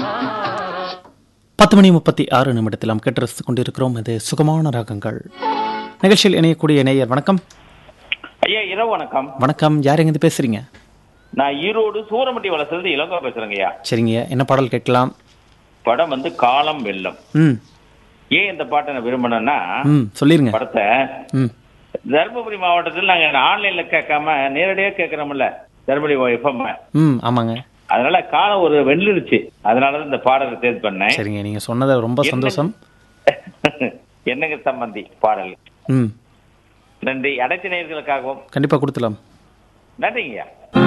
பத்து மணி முப்பத்தி ஆறு நிமிடத்தில் நாம் கேட்டு ரசித்துக் கொண்டிருக்கிறோம் இது சுகமான ராகங்கள் நிகழ்ச்சியில் இணையக்கூடிய நேயர் வணக்கம் ஐயா இரவு வணக்கம் வணக்கம் யார் எங்கேருந்து பேசுறீங்க நான் ஈரோடு சூரமட்டி வளர்ச்சிலிருந்து இளங்கோ பேசுறேங்க ஐயா சரிங்க என்ன பாடல் கேட்கலாம் படம் வந்து காலம் வெள்ளம் ம் ஏன் இந்த பாட்டை நான் விரும்பினேன்னா ம் சொல்லிருங்க படத்தை ம் தருமபுரி மாவட்டத்தில் நாங்க ஆன்லைன்ல கேட்காம நேரடியா கேட்கறோம்ல தருமபுரி எஃப்எம் ம் ஆமாங்க அதனால காலம் ஒரு வெள்ளிருச்சு அதனாலதான் இந்த பாடலை தேர்வு பண்ணேன் சரிங்க நீங்க சொன்னது ரொம்ப சந்தோஷம் என்னங்க சம்பந்தி பாடல் ம் நன்றி அடைத்த நேயர்களுக்காகவும் கண்டிப்பா கொடுத்துலாம் நன்றிங்கய்யா ம்